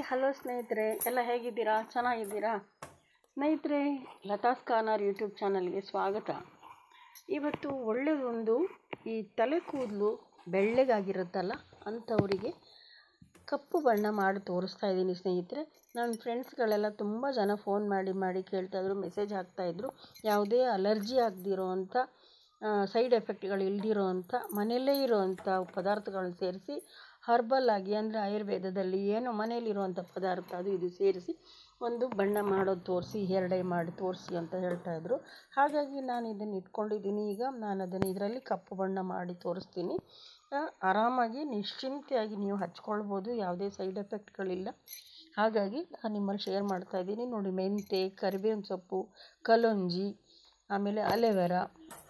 hello ಸ್ನೇಹಿತರೆ ಎಲ್ಲ ಹೇಗಿದ್ದೀರಾ ಚೆನ್ನಾಗಿದ್ದೀರಾ ಸ್ನೇಹಿತರೆ ಲತಾಸ್ ಖಾನಾರ್ ಯೂಟ್ಯೂಬ್ ಚಾನಲ್ಗೆ ಸ್ವಾಗತ ಇವತ್ತು ಒಳ್ಳೆಯದೊಂದು ಈ ತಲೆ ಕೂದಲು ಬೆಳ್ಳಗಾಗಿರುತ್ತಲ್ಲ ಅಂಥವರಿಗೆ ಕಪ್ಪು ಬಣ್ಣ ಮಾಡಿ ತೋರಿಸ್ತಾ ಇದ್ದೀನಿ ಸ್ನೇಹಿತರೆ ನನ್ನ ಫ್ರೆಂಡ್ಸ್ಗಳೆಲ್ಲ ತುಂಬ ಜನ ಫೋನ್ ಮಾಡಿ ಮಾಡಿ ಕೇಳ್ತಾಯಿದ್ರು ಮೆಸೇಜ್ ಹಾಕ್ತಾಯಿದ್ರು ಯಾವುದೇ ಅಲರ್ಜಿ ಆಗದಿರೋ ಅಂಥ ಸೈಡ್ ಎಫೆಕ್ಟ್ಗಳು ಇಲ್ದಿರೋ ಅಂಥ ಮನೆಯಲ್ಲೇ ಇರೋವಂಥ ಪದಾರ್ಥಗಳನ್ನ ಸೇರಿಸಿ ಹರ್ಬಲ್ ಆಗಿ ಅಂದರೆ ಆಯುರ್ವೇದದಲ್ಲಿ ಏನೋ ಮನೆಯಲ್ಲಿರುವಂಥ ಪದಾರ್ಥ ಅದು ಇದು ಸೇರಿಸಿ ಒಂದು ಬಣ್ಣ ಮಾಡೋದು ತೋರಿಸಿ ಹೇರ್ ಡೈ ಮಾಡಿ ತೋರಿಸಿ ಅಂತ ಹೇಳ್ತಾಯಿದ್ರು ಹಾಗಾಗಿ ನಾನು ಇದನ್ನು ಇಟ್ಕೊಂಡಿದ್ದೀನಿ ಈಗ ನಾನು ಅದನ್ನು ಇದರಲ್ಲಿ ಕಪ್ಪು ಬಣ್ಣ ಮಾಡಿ ತೋರಿಸ್ತೀನಿ ಆರಾಮಾಗಿ ನಿಶ್ಚಿಂತೆಯಾಗಿ ನೀವು ಹಚ್ಕೊಳ್ಬೋದು ಯಾವುದೇ ಸೈಡ್ ಎಫೆಕ್ಟ್ಗಳಿಲ್ಲ ಹಾಗಾಗಿ ನಾನು ನಿಮ್ಮಲ್ಲಿ ಶೇರ್ ಮಾಡ್ತಾಯಿದ್ದೀನಿ ನೋಡಿ ಮೆಂತೆ ಕರಿಬೇವಿನ ಸೊಪ್ಪು ಕಲೊಂಜಿ ಆಮೇಲೆ ಅಲೆವೆರಾ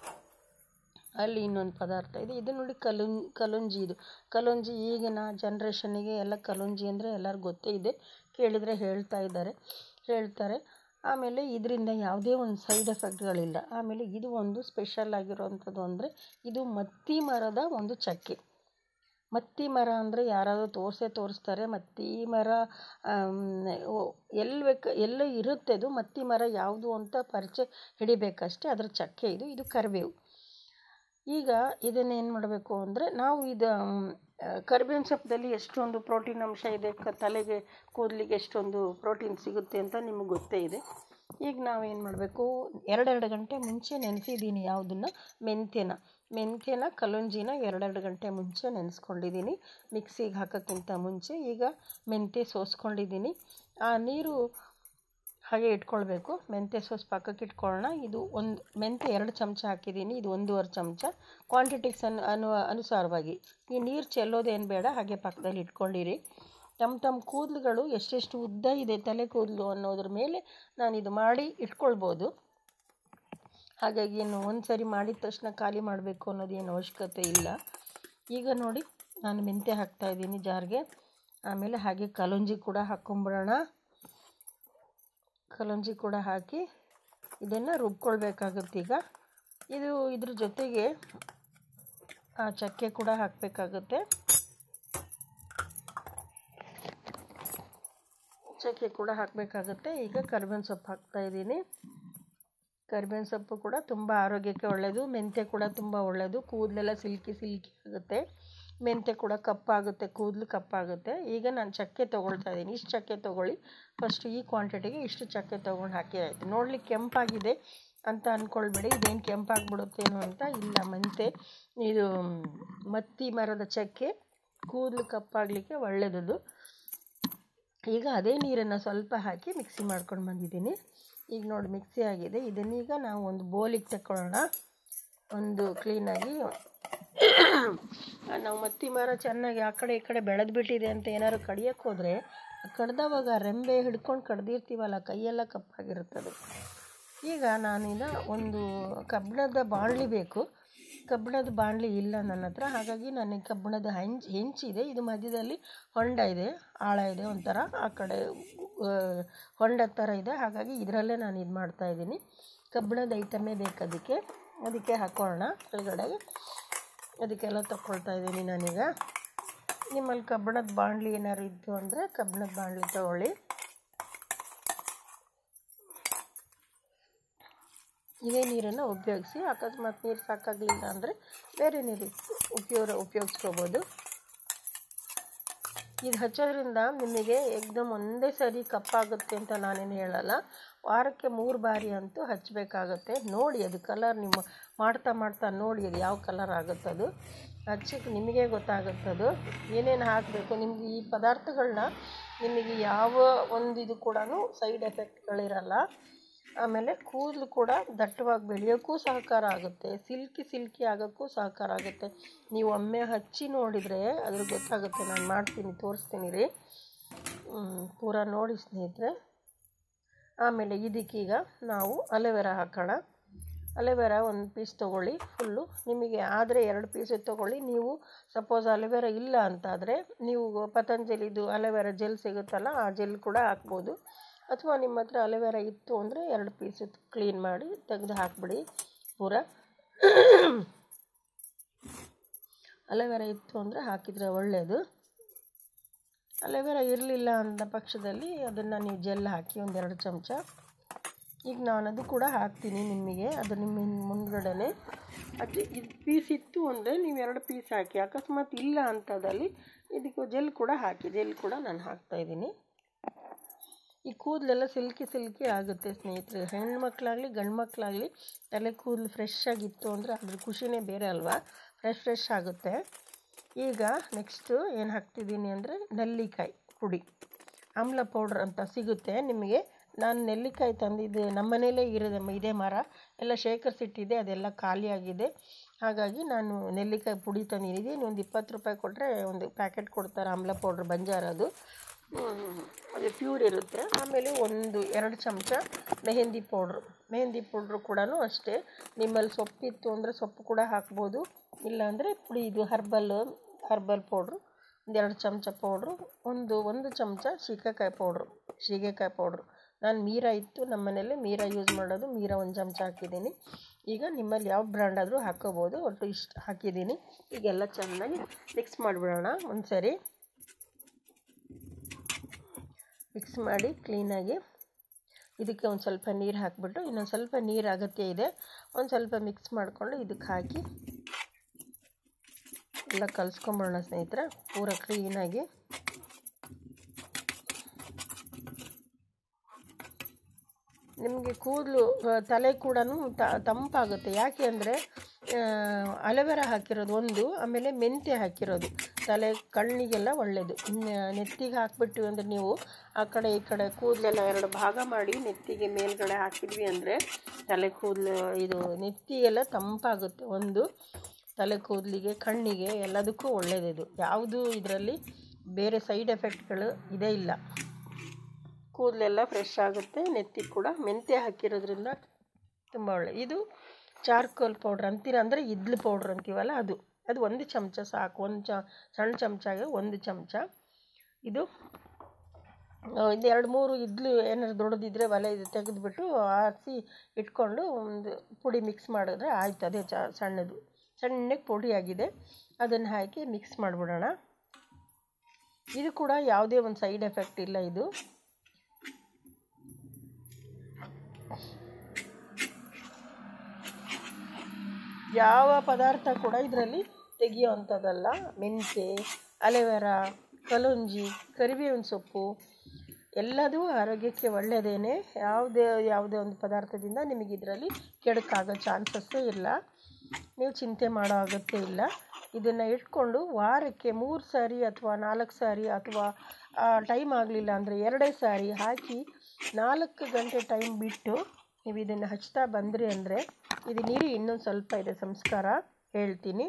ಅಲ್ಲಿ ಇನ್ನೊಂದು ಪದಾರ್ಥ ಇದೆ ಇದು ನೋಡಿ ಕಲುಂ ಕಲುಂಜಿ ಇದು ಕಲುಂಜಿ ಈಗಿನ ಜನ್ರೇಷನ್ನಿಗೆ ಎಲ್ಲ ಕಲುಂಜಿ ಅಂದರೆ ಎಲ್ಲರಿಗೂ ಗೊತ್ತೇ ಇದೆ ಕೇಳಿದರೆ ಹೇಳ್ತಾ ಇದ್ದಾರೆ ಹೇಳ್ತಾರೆ ಆಮೇಲೆ ಇದರಿಂದ ಯಾವುದೇ ಒಂದು ಸೈಡ್ ಎಫೆಕ್ಟ್ಗಳಿಲ್ಲ ಆಮೇಲೆ ಇದು ಒಂದು ಸ್ಪೆಷಲ್ ಆಗಿರೋವಂಥದ್ದು ಅಂದರೆ ಇದು ಮತ್ತಿ ಮರದ ಒಂದು ಚಕ್ಕೆ ಮತ್ತಿ ಮರ ಅಂದರೆ ಯಾರಾದರೂ ತೋರಿಸೇ ತೋರಿಸ್ತಾರೆ ಮತ್ತಿ ಮರ ಎಲ್ಲಿ ಬೇಕು ಎಲ್ಲೇ ಇರುತ್ತೆ ಅದು ಮತ್ತಿ ಮರ ಯಾವುದು ಅಂತ ಪರಿಚಯ ಹಿಡಿಬೇಕಷ್ಟೇ ಅದರ ಚಕ್ಕೆ ಇದು ಇದು ಕರಿಬೇವು ಈಗ ಇದನ್ನೇನು ಮಾಡಬೇಕು ಅಂದರೆ ನಾವು ಇದು ಕರಿಬೇವಿನ ಸೊಪ್ಪದಲ್ಲಿ ಎಷ್ಟೊಂದು ಪ್ರೋಟೀನ್ ಅಂಶ ಇದೆ ಕ ತಲೆಗೆ ಕೂದಲಿಗೆ ಎಷ್ಟೊಂದು ಪ್ರೋಟೀನ್ ಸಿಗುತ್ತೆ ಅಂತ ನಿಮಗೆ ಗೊತ್ತೇ ಇದೆ ಈಗ ನಾವೇನು ಮಾಡಬೇಕು ಎರಡೆರಡು ಗಂಟೆ ಮುಂಚೆ ನೆನೆಸಿದ್ದೀನಿ ಯಾವುದನ್ನು ಮೆಂತ್ಯನ ಮೆಂತ್ಯನ ಕಲುಂಜಿನ ಎರಡೆರಡು ಗಂಟೆ ಮುಂಚೆ ನೆನೆಸ್ಕೊಂಡಿದ್ದೀನಿ ಮಿಕ್ಸಿಗೆ ಹಾಕೋಕ್ಕಿಂತ ಮುಂಚೆ ಈಗ ಮೆಂತ್ಯ ಸೋಸ್ಕೊಂಡಿದ್ದೀನಿ ಆ ನೀರು ಹಾಗೆ ಇಟ್ಕೊಳ್ಬೇಕು ಮೆಂತ್ಯ ಸೋಸ್ ಪಕ್ಕಕ್ಕೆ ಇಟ್ಕೊಳ್ಳೋಣ ಇದು ಒಂದು ಮೆಂತ್ಯ ಎರಡು ಚಮಚ ಹಾಕಿದ್ದೀನಿ ಇದು ಒಂದೂವರೆ ಚಮಚ ಕ್ವಾಂಟಿಟಿಸ್ ಅನು ಅನು ಅನುಸಾರವಾಗಿ ಈ ನೀರು ಚೆಲ್ಲೋದೇನು ಬೇಡ ಹಾಗೆ ಪಕ್ಕದಲ್ಲಿ ಇಟ್ಕೊಂಡಿರಿ ತಮ್ಮ ತಮ್ಮ ಕೂದಲುಗಳು ಎಷ್ಟೆಷ್ಟು ಉದ್ದ ಇದೆ ತಲೆ ಕೂದಲು ಅನ್ನೋದ್ರ ಮೇಲೆ ನಾನು ಇದು ಮಾಡಿ ಇಟ್ಕೊಳ್ಬೋದು ಹಾಗಾಗಿ ಏನು ಒಂದು ಸರಿ ಮಾಡಿದ ತಕ್ಷಣ ಖಾಲಿ ಮಾಡಬೇಕು ಅನ್ನೋದೇನು ಅವಶ್ಯಕತೆ ಇಲ್ಲ ಈಗ ನೋಡಿ ನಾನು ಮೆಂತ್ಯ ಹಾಕ್ತಾಯಿದ್ದೀನಿ ಜಾರ್ಗೆ ಆಮೇಲೆ ಹಾಗೆ ಕಲುಂಜಿ ಕೂಡ ಹಾಕ್ಕೊಂಬಿಡೋಣ ಕಲಂಜಿ ಕೂಡ ಹಾಕಿ ಇದನ್ನು ರುಬ್ಕೊಳ್ಬೇಕಾಗುತ್ತೆ ಈಗ ಇದು ಇದ್ರ ಜೊತೆಗೆ ಆ ಚಕ್ಕೆ ಕೂಡ ಹಾಕಬೇಕಾಗುತ್ತೆ ಚಕ್ಕೆ ಕೂಡ ಹಾಕಬೇಕಾಗುತ್ತೆ ಈಗ ಕರಿಬೇವಿನ ಸೊಪ್ಪು ಹಾಕ್ತಾಯಿದ್ದೀನಿ ಕರಿಬೇವಿನ ಸೊಪ್ಪು ಕೂಡ ತುಂಬ ಆರೋಗ್ಯಕ್ಕೆ ಒಳ್ಳೆಯದು ಮೆಂತ್ಯ ಕೂಡ ತುಂಬ ಒಳ್ಳೆಯದು ಕೂದಲೆಲ್ಲ ಸಿಲ್ಕಿ ಸಿಲ್ಕಿ ಆಗುತ್ತೆ ಮೆಂತ್ಯ ಕೂಡ ಕಪ್ಪಾಗುತ್ತೆ ಕೂದಲು ಕಪ್ಪಾಗುತ್ತೆ ಈಗ ನಾನು ಚಕ್ಕೆ ತೊಗೊಳ್ತಾ ಇದ್ದೀನಿ ಇಷ್ಟು ಚಕ್ಕೆ ತೊಗೊಳ್ಳಿ ಫಸ್ಟ್ ಈ ಕ್ವಾಂಟಿಟಿಗೆ ಇಷ್ಟು ಚಕ್ಕೆ ತೊಗೊಂಡು ಹಾಕಿ ಆಯಿತು ನೋಡ್ಲಿಕ್ಕೆ ಕೆಂಪಾಗಿದೆ ಅಂತ ಅಂದ್ಕೊಳ್ಬೇಡಿ ಇದೇನು ಕೆಂಪಾಗ್ಬಿಡುತ್ತೇನೋ ಅಂತ ಇಲ್ಲ ಮೆಂತೆ ಇದು ಮತ್ತಿ ಮರದ ಚಕ್ಕೆ ಕೂದಲು ಕಪ್ಪಾಗಲಿಕ್ಕೆ ಒಳ್ಳೆಯದದು ಈಗ ಅದೇ ನೀರನ್ನು ಸ್ವಲ್ಪ ಹಾಕಿ ಮಿಕ್ಸಿ ಮಾಡ್ಕೊಂಡು ಬಂದಿದ್ದೀನಿ ಈಗ ನೋಡಿ ಮಿಕ್ಸಿ ಆಗಿದೆ ಇದನ್ನೀಗ ನಾವು ಒಂದು ಬೋಲಿಗೆ ತಗೊಳ್ಳೋಣ ಒಂದು ಕ್ಲೀನಾಗಿ ನಾವು ಮತ್ತಿ ಮರ ಚೆನ್ನಾಗಿ ಆ ಕಡೆ ಈ ಕಡೆ ಬೆಳೆದು ಬಿಟ್ಟಿದೆ ಅಂತ ಏನಾದ್ರು ಕಡಿಯೋಕ್ಕೆ ಹೋದರೆ ಕಡ್ದವಾಗ ರೆಂಬೆ ಹಿಡ್ಕೊಂಡು ಕಡ್ದಿರ್ತೀವಲ್ಲ ಕೈಯೆಲ್ಲ ಕಪ್ಪಾಗಿರುತ್ತದೆ ಈಗ ನಾನಿದ ಒಂದು ಕಬ್ಬಿಣದ ಬಾಣಲಿ ಬೇಕು ಕಬ್ಬಿಣದ ಬಾಣಲಿ ಇಲ್ಲ ನನ್ನ ಹತ್ರ ಹಾಗಾಗಿ ನನಗೆ ಕಬ್ಬಿಣದ ಹೆಂಚ್ ಹೆಂಚಿದೆ ಇದು ಮಧ್ಯದಲ್ಲಿ ಹೊಂಡ ಇದೆ ಆಳ ಇದೆ ಒಂಥರ ಆ ಕಡೆ ಹೊಂಡ ಥರ ಇದೆ ಹಾಗಾಗಿ ಇದರಲ್ಲೇ ನಾನು ಇದು ಮಾಡ್ತಾಯಿದ್ದೀನಿ ಕಬ್ಬಿಣದ ಐಟಮೇ ಬೇಕು ಅದಕ್ಕೆ ಅದಕ್ಕೆ ಹಾಕೊಳ್ಳೋಣ ಕೆಳಗಡೆ ಅದಕ್ಕೆಲ್ಲ ತಗೊಳ್ತಾ ಇದ್ದೀನಿ ನಾನೀಗ ನಿಮ್ಮಲ್ಲಿ ಕಬ್ಬಿಣದ ಬಾಣಲಿ ಏನಾದ್ರು ಇತ್ತು ಅಂದರೆ ಕಬ್ಬಿಣದ ಬಾಣಲಿ ತಗೊಳ್ಳಿ ಇದೇ ನೀರನ್ನು ಉಪಯೋಗಿಸಿ ಅಕಸ್ಮಾತ್ ನೀರು ಸಾಕಾಗಲಿಲ್ಲ ಅಂದರೆ ಬೇರೆ ನೀರು ಉಪಯೋಗ ಉಪಯೋಗಿಸ್ಕೋಬೋದು ಇದು ಹಚ್ಚೋದ್ರಿಂದ ನಿಮಗೆ ಎಕ್ದಮ್ ಒಂದೇ ಸರಿ ಕಪ್ಪಾಗುತ್ತೆ ಅಂತ ನಾನೇನು ಹೇಳಲ್ಲ ವಾರಕ್ಕೆ ಮೂರು ಬಾರಿ ಅಂತೂ ಹಚ್ಚಬೇಕಾಗತ್ತೆ ನೋಡಿ ಅದು ಕಲರ್ ನಿಮ್ಮ ಮಾಡ್ತಾ ಮಾಡ್ತಾ ನೋಡಿ ಅದು ಯಾವ ಕಲರ್ ಆಗುತ್ತದು ಹಚ್ಚಕ್ಕೆ ನಿಮಗೆ ಗೊತ್ತಾಗುತ್ತದು ಏನೇನು ಹಾಕಬೇಕು ನಿಮಗೆ ಈ ಪದಾರ್ಥಗಳನ್ನ ನಿಮಗೆ ಯಾವ ಒಂದು ಇದು ಕೂಡ ಸೈಡ್ ಎಫೆಕ್ಟ್ಗಳಿರಲ್ಲ ಆಮೇಲೆ ಕೂದಲು ಕೂಡ ದಟ್ಟವಾಗಿ ಬೆಳೆಯೋಕ್ಕೂ ಸಹಕಾರ ಆಗುತ್ತೆ ಸಿಲ್ಕಿ ಸಿಲ್ಕಿ ಆಗೋಕ್ಕೂ ಸಹಕಾರ ಆಗುತ್ತೆ ನೀವು ಒಮ್ಮೆ ಹಚ್ಚಿ ನೋಡಿದರೆ ಅದ್ರ ಗೊತ್ತಾಗುತ್ತೆ ನಾನು ಮಾಡ್ತೀನಿ ತೋರಿಸ್ತೀನಿ ರೀ ಪೂರ ನೋಡಿ ಸ್ನೇಹಿತರೆ ಆಮೇಲೆ ಇದಕ್ಕೀಗ ನಾವು ಅಲೆವೆರಾ ಹಾಕೋಣ ಅಲೆವೆರಾ ಒಂದು ಪೀಸ್ ತೊಗೊಳ್ಳಿ ಫುಲ್ಲು ನಿಮಗೆ ಆದರೆ ಎರಡು ಪೀಸ್ ತೊಗೊಳ್ಳಿ ನೀವು ಸಪೋಸ್ ಅಲೆವೆರಾ ಇಲ್ಲ ಅಂತಾದರೆ ನೀವು ಪತಂಜಲಿದು ಅಲೆವೆರಾ ಜೆಲ್ ಸಿಗುತ್ತಲ್ಲ ಆ ಜೆಲ್ ಕೂಡ ಹಾಕ್ಬೋದು ಅಥವಾ ನಿಮ್ಮ ಹತ್ರ ಅಲೆವೆರಾ ಇತ್ತು ಅಂದರೆ ಎರಡು ಪೀಸ್ ಕ್ಲೀನ್ ಮಾಡಿ ತೆಗೆದು ಹಾಕಿಬಿಡಿ ಪೂರ ಅಲೆವೆರಾ ಇತ್ತು ಅಂದರೆ ಹಾಕಿದರೆ ಒಳ್ಳೆಯದು ಅಲೆವೆರಾ ಇರಲಿಲ್ಲ ಅಂದ ಪಕ್ಷದಲ್ಲಿ ಅದನ್ನು ನೀವು ಜೆಲ್ ಹಾಕಿ ಒಂದೆರಡು ಚಮಚ ಈಗ ನಾನು ಅದು ಕೂಡ ಹಾಕ್ತೀನಿ ನಿಮಗೆ ಅದು ನಿಮ್ಮ ಹಿಂದ್ ಮುಂದ್ಗಡೆನೆ ಅದು ಇದು ಪೀಸ್ ಇತ್ತು ಅಂದರೆ ನೀವು ಎರಡು ಪೀಸ್ ಹಾಕಿ ಅಕಸ್ಮಾತ್ ಇಲ್ಲ ಅಂಥದ್ದಲ್ಲಿ ಇದಕ್ಕೆ ಜೆಲ್ ಕೂಡ ಹಾಕಿ ಜೆಲ್ ಕೂಡ ನಾನು ಹಾಕ್ತಾಯಿದ್ದೀನಿ ಈ ಕೂದಲೆಲ್ಲ ಸಿಲ್ಕಿ ಸಿಲ್ಕಿ ಆಗುತ್ತೆ ಸ್ನೇಹಿತರೆ ಹೆಣ್ಮಕ್ಳಾಗಲಿ ಗಂಡು ಮಕ್ಕಳಾಗಲಿ ತಲೆ ಕೂದಲು ಫ್ರೆಶ್ ಆಗಿತ್ತು ಅಂದರೆ ಅದ್ರ ಖುಷಿನೇ ಬೇರೆ ಅಲ್ವಾ ಫ್ರೆಶ್ ಫ್ರೆಶ್ ಆಗುತ್ತೆ ಈಗ ನೆಕ್ಸ್ಟು ಏನು ಹಾಕ್ತಿದ್ದೀನಿ ಅಂದರೆ ನೆಲ್ಲಿಕಾಯಿ ಪುಡಿ ಆಮ್ಲ ಪೌಡ್ರ್ ಅಂತ ಸಿಗುತ್ತೆ ನಿಮಗೆ ನಾನು ನೆಲ್ಲಿಕಾಯಿ ತಂದಿದ್ದೆ ನಮ್ಮ ಮನೇಲೇ ಇರೋದೆ ಇದೇ ಮರ ಎಲ್ಲ ಶೇಖರಿಸಿಟ್ಟಿದೆ ಅದೆಲ್ಲ ಖಾಲಿಯಾಗಿದೆ ಹಾಗಾಗಿ ನಾನು ನೆಲ್ಲಿಕಾಯಿ ಪುಡಿ ತಂದಿದ್ದೀನಿ ಒಂದು ಇಪ್ಪತ್ತು ರೂಪಾಯಿ ಕೊಟ್ಟರೆ ಒಂದು ಪ್ಯಾಕೆಟ್ ಕೊಡ್ತಾರೆ ಆಮ್ಲ ಪೌಡ್ರ್ ಬಂಜಾರದು ಅದು ಪ್ಯೂರ್ ಇರುತ್ತೆ ಆಮೇಲೆ ಒಂದು ಎರಡು ಚಮಚ ಮೆಹಂದಿ ಪೌಡ್ರು ಮೆಹಂದಿ ಪೌಡ್ರು ಕೂಡ ಅಷ್ಟೇ ನಿಮ್ಮಲ್ಲಿ ಸೊಪ್ಪಿತ್ತು ಅಂದರೆ ಸೊಪ್ಪು ಕೂಡ ಹಾಕ್ಬೋದು ಇಲ್ಲಾಂದರೆ ಪುಡಿ ಇದು ಹರ್ಬಲ್ ಹರ್ಬಲ್ ಪೌಡ್ರು ಒಂದೆರಡು ಚಮಚ ಪೌಡ್ರು ಒಂದು ಒಂದು ಚಮಚ ಸೀಗೆಕಾಯಿ ಪೌಡ್ರು ಸೀಗೆಕಾಯಿ ಪೌಡ್ರು ನಾನು ಮೀರಾ ಇತ್ತು ನಮ್ಮ ಮನೇಲಿ ಮೀರಾ ಯೂಸ್ ಮಾಡೋದು ಮೀರಾ ಒಂದು ಚಮಚ ಹಾಕಿದ್ದೀನಿ ಈಗ ನಿಮ್ಮಲ್ಲಿ ಯಾವ ಬ್ರ್ಯಾಂಡ್ ಆದರೂ ಹಾಕ್ಕೋಬೋದು ಒಟ್ಟು ಇಷ್ಟು ಹಾಕಿದ್ದೀನಿ ಈಗೆಲ್ಲ ಚೆನ್ನಾಗಿ ಮಿಕ್ಸ್ ಮಾಡಿಬಿಡೋಣ ಒಂದು ಸರಿ ಮಿಕ್ಸ್ ಮಾಡಿ ಕ್ಲೀನಾಗಿ ಇದಕ್ಕೆ ಒಂದು ಸ್ವಲ್ಪ ನೀರು ಹಾಕಿಬಿಟ್ಟು ಇನ್ನೊಂದು ಸ್ವಲ್ಪ ನೀರು ಅಗತ್ಯ ಇದೆ ಒಂದು ಸ್ವಲ್ಪ ಮಿಕ್ಸ್ ಮಾಡಿಕೊಂಡು ಇದಕ್ಕೆ ಹಾಕಿ ಎಲ್ಲ ಕಲಿಸ್ಕೊಂಬಿಡೋಣ ಸ್ನೇಹಿತರೆ ಪೂರ ಕ್ಲೀನಾಗಿ ನಿಮಗೆ ಕೂದಲು ತಲೆ ಕೂಡ ತಂಪಾಗುತ್ತೆ ಯಾಕೆ ಅಂದರೆ ಅಲೋವೆರಾ ಹಾಕಿರೋದು ಒಂದು ಆಮೇಲೆ ಮೆಂತ್ಯ ಹಾಕಿರೋದು ತಲೆ ಕಣ್ಣಿಗೆಲ್ಲ ಒಳ್ಳೆಯದು ನೆತ್ತಿಗೆ ಹಾಕ್ಬಿಟ್ಟು ಅಂದರೆ ನೀವು ಆ ಕಡೆ ಈ ಕಡೆ ಕೂದಲೆಲ್ಲ ಎರಡು ಭಾಗ ಮಾಡಿ ನೆತ್ತಿಗೆ ಮೇಲ್ಗಡೆ ಹಾಕಿದ್ವಿ ಅಂದರೆ ತಲೆ ಕೂದಲು ಇದು ನೆತ್ತಿಗೆಲ್ಲ ತಂಪಾಗುತ್ತೆ ಒಂದು ತಲೆ ಕೂದಲಿಗೆ ಕಣ್ಣಿಗೆ ಎಲ್ಲದಕ್ಕೂ ಒಳ್ಳೆಯದಿದು ಯಾವುದು ಇದರಲ್ಲಿ ಬೇರೆ ಸೈಡ್ ಎಫೆಕ್ಟ್ಗಳು ಇದೇ ಇಲ್ಲ ಕೂದಲೆಲ್ಲ ಫ್ರೆಶ್ ಆಗುತ್ತೆ ನೆತ್ತಿಗೆ ಕೂಡ ಮೆಂತ್ಯ ಹಾಕಿರೋದ್ರಿಂದ ತುಂಬ ಒಳ್ಳೆ ಇದು ಚಾರ್ಕೋಲ್ ಪೌಡ್ರ್ ಅಂತೀರ ಅಂದರೆ ಇದ್ಲು ಪೌಡ್ರ್ ಅಂತೀವಲ್ಲ ಅದು ಅದು ಒಂದು ಚಮಚ ಸಾಕು ಒಂದು ಚ ಸಣ್ಣ ಚಮಚಾಗೆ ಒಂದು ಚಮಚ ಇದು ಇದು ಎರಡು ಮೂರು ಇದ್ಲು ಏನಾದ್ರು ದೊಡ್ಡದಿದ್ದರೆ ಒಲೆ ಇದು ತೆಗೆದುಬಿಟ್ಟು ಆರಿಸಿ ಇಟ್ಕೊಂಡು ಒಂದು ಪುಡಿ ಮಿಕ್ಸ್ ಮಾಡಿದ್ರೆ ಆಯ್ತು ಅದೇ ಚ ಸಣ್ಣದು ಸಣ್ಣಗೆ ಪುಡಿಯಾಗಿದೆ ಅದನ್ನು ಹಾಕಿ ಮಿಕ್ಸ್ ಮಾಡಿಬಿಡೋಣ ಇದು ಕೂಡ ಯಾವುದೇ ಒಂದು ಸೈಡ್ ಎಫೆಕ್ಟ್ ಇಲ್ಲ ಇದು ಯಾವ ಪದಾರ್ಥ ಕೂಡ ಇದರಲ್ಲಿ ತೆಗಿಯೋವಂಥದ್ದಲ್ಲ ಮೆಂತ್ಯ ಅಲೆವೆರಾ ಕಲುಂಜಿ ಕರಿಬೇವಿನ ಸೊಪ್ಪು ಎಲ್ಲದೂ ಆರೋಗ್ಯಕ್ಕೆ ಒಳ್ಳೆಯದೇನೆ ಯಾವುದೇ ಯಾವುದೇ ಒಂದು ಪದಾರ್ಥದಿಂದ ನಿಮಗೆ ಇದರಲ್ಲಿ ಕೆಡುಕಾಗೋ ಚಾನ್ಸಸ್ಸೇ ಇಲ್ಲ ನೀವು ಚಿಂತೆ ಮಾಡೋ ಅಗತ್ಯ ಇಲ್ಲ ಇದನ್ನು ಇಟ್ಕೊಂಡು ವಾರಕ್ಕೆ ಮೂರು ಸಾರಿ ಅಥವಾ ನಾಲ್ಕು ಸಾರಿ ಅಥವಾ ಟೈಮ್ ಆಗಲಿಲ್ಲ ಅಂದರೆ ಎರಡೇ ಸಾರಿ ಹಾಕಿ ನಾಲ್ಕು ಗಂಟೆ ಟೈಮ್ ಬಿಟ್ಟು ನೀವು ಇದನ್ನು ಹಚ್ತಾ ಬಂದ್ರಿ ಅಂದರೆ ಇದು ನೀರು ಇನ್ನೊಂದು ಸ್ವಲ್ಪ ಇದೆ ಸಂಸ್ಕಾರ ಹೇಳ್ತೀನಿ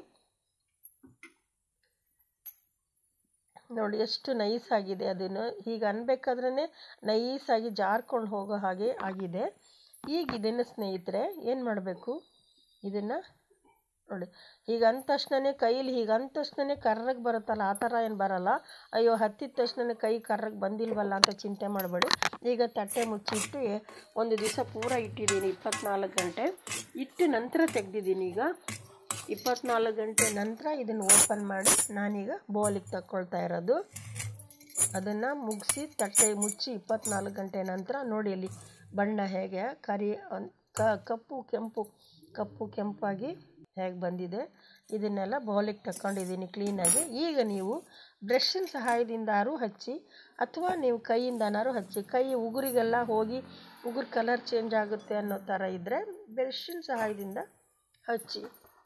ನೋಡಿ ಎಷ್ಟು ನೈಸ್ ಆಗಿದೆ ಅದನ್ನು ಹೀಗೆ ಅನ್ಬೇಕಾದ್ರೇ ನೈಸಾಗಿ ಜಾರ್ಕೊಂಡು ಹೋಗೋ ಹಾಗೆ ಆಗಿದೆ ಈಗ ಇದನ್ನು ಸ್ನೇಹಿತರೆ ಏನು ಮಾಡಬೇಕು ಇದನ್ನು ನೋಡಿ ಹೀಗೆ ಅಂದ ತಕ್ಷಣನೇ ಕೈಲಿ ಹೀಗೆ ಅಂದ ತಕ್ಷಣನೇ ಕರ್ರಗೆ ಬರುತ್ತಲ್ಲ ಆ ಥರ ಏನು ಬರಲ್ಲ ಅಯ್ಯೋ ಹತ್ತಿದ ತಕ್ಷಣನೇ ಕೈ ಕರ್ರಗೆ ಬಂದಿಲ್ವಲ್ಲ ಅಂತ ಚಿಂತೆ ಮಾಡಬೇಡಿ ಈಗ ತಟ್ಟೆ ಮುಚ್ಚಿಟ್ಟು ಒಂದು ದಿವಸ ಪೂರ ಇಟ್ಟಿದ್ದೀನಿ ಇಪ್ಪತ್ನಾಲ್ಕು ಗಂಟೆ ಇಟ್ಟು ನಂತರ ತೆಗೆದಿದ್ದೀನಿ ಈಗ ಇಪ್ಪತ್ನಾಲ್ಕು ಗಂಟೆ ನಂತರ ಇದನ್ನು ಓಪನ್ ಮಾಡಿ ನಾನೀಗ ಬೌಲಿಗೆ ತಗೊಳ್ತಾ ಇರೋದು ಅದನ್ನು ಮುಗಿಸಿ ತಟ್ಟೆ ಮುಚ್ಚಿ ಇಪ್ಪತ್ನಾಲ್ಕು ಗಂಟೆ ನಂತರ ನೋಡಿ ಅಲ್ಲಿ ಬಣ್ಣ ಹೇಗೆ ಕರಿ ಕಪ್ಪು ಕೆಂಪು ಕಪ್ಪು ಕೆಂಪಾಗಿ ಹೇಗೆ ಬಂದಿದೆ ಇದನ್ನೆಲ್ಲ ಬೌಲಿಗೆ ತಗೊಂಡಿದ್ದೀನಿ ಕ್ಲೀನಾಗಿ ಈಗ ನೀವು ಬ್ರಷಿನ ಸಹಾಯದಿಂದಾರು ಹಚ್ಚಿ ಅಥವಾ ನೀವು ಕೈಯಿಂದನಾರು ಹಚ್ಚಿ ಕೈ ಉಗುರಿಗೆಲ್ಲ ಹೋಗಿ ಉಗುರು ಕಲರ್ ಚೇಂಜ್ ಆಗುತ್ತೆ ಅನ್ನೋ ಥರ ಇದ್ದರೆ ಬ್ರಷಿನ ಸಹಾಯದಿಂದ ಹಚ್ಚಿ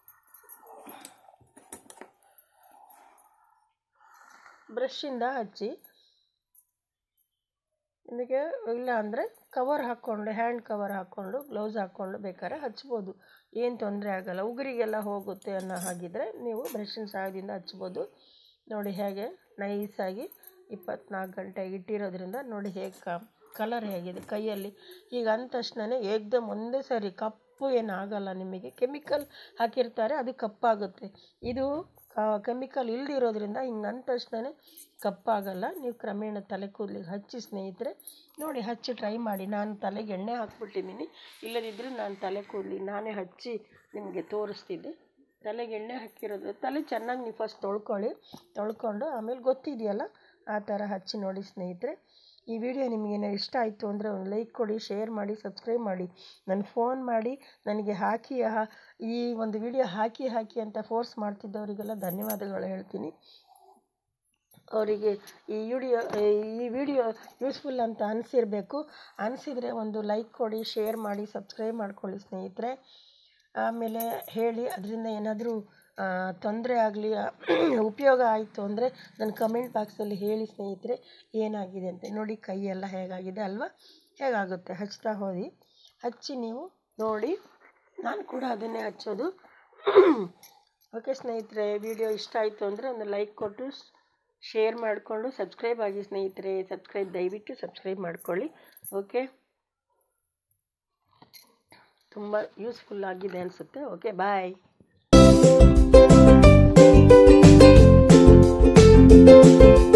ಬ್ರಷಿಂದ ಹಚ್ಚಿ ನಿಮಗೆ ಇಲ್ಲ ಅಂದರೆ ಕವರ್ ಹಾಕ್ಕೊಂಡು ಹ್ಯಾಂಡ್ ಕವರ್ ಹಾಕ್ಕೊಂಡು ಗ್ಲೌಸ್ ಹಾಕ್ಕೊಂಡು ಬೇಕಾದ್ರೆ ಹಚ್ಬೋದು ಏನು ತೊಂದರೆ ಆಗಲ್ಲ ಉಗುರಿಗೆಲ್ಲ ಹೋಗುತ್ತೆ ಅನ್ನೋ ಹಾಗಿದ್ರೆ ನೀವು ಬ್ರಷಿನ ಸಹಾಯದಿಂದ ಹಚ್ಬೋದು ನೋಡಿ ಹೇಗೆ ನೈಸಾಗಿ ಇಪ್ಪತ್ನಾಲ್ಕು ಗಂಟೆ ಇಟ್ಟಿರೋದ್ರಿಂದ ನೋಡಿ ಹೇಗೆ ಕ ಕಲರ್ ಹೇಗಿದೆ ಕೈಯಲ್ಲಿ ಈಗ ಅಂದ ತಕ್ಷಣವೇ ಏಕ್ದಮ್ ಒಂದೇ ಸರಿ ಕಪ್ಪು ಏನಾಗಲ್ಲ ನಿಮಗೆ ಕೆಮಿಕಲ್ ಹಾಕಿರ್ತಾರೆ ಅದು ಕಪ್ಪಾಗುತ್ತೆ ಇದು ಕೆಮಿಕಲ್ ಇಲ್ದಿರೋದ್ರಿಂದ ಹಿಂಗೆ ಅಂದ ತಕ್ಷಣವೇ ಕಪ್ಪಾಗಲ್ಲ ನೀವು ಕ್ರಮೇಣ ತಲೆ ಕೂದಲಿಗೆ ಹಚ್ಚಿ ಸ್ನೇಹಿತರೆ ನೋಡಿ ಹಚ್ಚಿ ಟ್ರೈ ಮಾಡಿ ನಾನು ತಲೆಗೆ ಎಣ್ಣೆ ಹಾಕ್ಬಿಟ್ಟಿದ್ದೀನಿ ಇಲ್ಲದಿದ್ದರೆ ನಾನು ತಲೆ ಕೂದಲಿಗೆ ನಾನೇ ಹಚ್ಚಿ ನಿಮಗೆ ತೋರಿಸ್ತಿದ್ದೆ ತಲೆಗೆ ಎಣ್ಣೆ ಹಾಕಿರೋದು ತಲೆ ಚೆನ್ನಾಗಿ ನೀವು ಫಸ್ಟ್ ತೊಳ್ಕೊಳ್ಳಿ ತೊಳ್ಕೊಂಡು ಆಮೇಲೆ ಗೊತ್ತಿದೆಯಲ್ಲ ಆ ಥರ ಹಚ್ಚಿ ನೋಡಿ ಸ್ನೇಹಿತರೆ ಈ ವಿಡಿಯೋ ನಿಮಗೇನೋ ಇಷ್ಟ ಆಯಿತು ಅಂದರೆ ಒಂದು ಲೈಕ್ ಕೊಡಿ ಶೇರ್ ಮಾಡಿ ಸಬ್ಸ್ಕ್ರೈಬ್ ಮಾಡಿ ನನ್ನ ಫೋನ್ ಮಾಡಿ ನನಗೆ ಹಾಕಿ ಹಾ- ಈ ಒಂದು ವಿಡಿಯೋ ಹಾಕಿ ಹಾಕಿ ಅಂತ ಫೋರ್ಸ್ ಮಾಡ್ತಿದ್ದವರಿಗೆಲ್ಲ ಧನ್ಯವಾದಗಳು ಹೇಳ್ತೀನಿ ಅವರಿಗೆ ಈ ವಿಡಿಯೋ ಈ ವಿಡಿಯೋ ಯೂಸ್ಫುಲ್ ಅಂತ ಅನಿಸಿರಬೇಕು ಅನಿಸಿದರೆ ಒಂದು ಲೈಕ್ ಕೊಡಿ ಶೇರ್ ಮಾಡಿ ಸಬ್ಸ್ಕ್ರೈಬ್ ಮಾಡ್ಕೊಳ್ಳಿ ಸ್ನೇಹಿತರೆ ಆಮೇಲೆ ಹೇಳಿ ಅದರಿಂದ ಏನಾದರೂ ತೊಂದರೆ ಆಗಲಿ ಉಪಯೋಗ ಆಯಿತು ಅಂದರೆ ನನ್ನ ಕಮೆಂಟ್ ಬಾಕ್ಸಲ್ಲಿ ಹೇಳಿ ಸ್ನೇಹಿತರೆ ಏನಾಗಿದೆ ಅಂತ ನೋಡಿ ಕೈಯೆಲ್ಲ ಹೇಗಾಗಿದೆ ಅಲ್ವಾ ಹೇಗಾಗುತ್ತೆ ಹಚ್ತಾ ಹೋಗಿ ಹಚ್ಚಿ ನೀವು ನೋಡಿ ನಾನು ಕೂಡ ಅದನ್ನೇ ಹಚ್ಚೋದು ಓಕೆ ಸ್ನೇಹಿತರೆ ವಿಡಿಯೋ ಇಷ್ಟ ಆಯಿತು ಅಂದರೆ ಒಂದು ಲೈಕ್ ಕೊಟ್ಟು ಶೇರ್ ಮಾಡಿಕೊಂಡು ಸಬ್ಸ್ಕ್ರೈಬ್ ಆಗಿ ಸ್ನೇಹಿತರೆ ಸಬ್ಸ್ಕ್ರೈಬ್ ದಯವಿಟ್ಟು ಸಬ್ಸ್ಕ್ರೈಬ್ ಮಾಡ್ಕೊಳ್ಳಿ ಓಕೆ ತುಂಬ ಯೂಸ್ಫುಲ್ ಆಗಿದೆ ಅನಿಸುತ್ತೆ ಓಕೆ ಬಾಯ್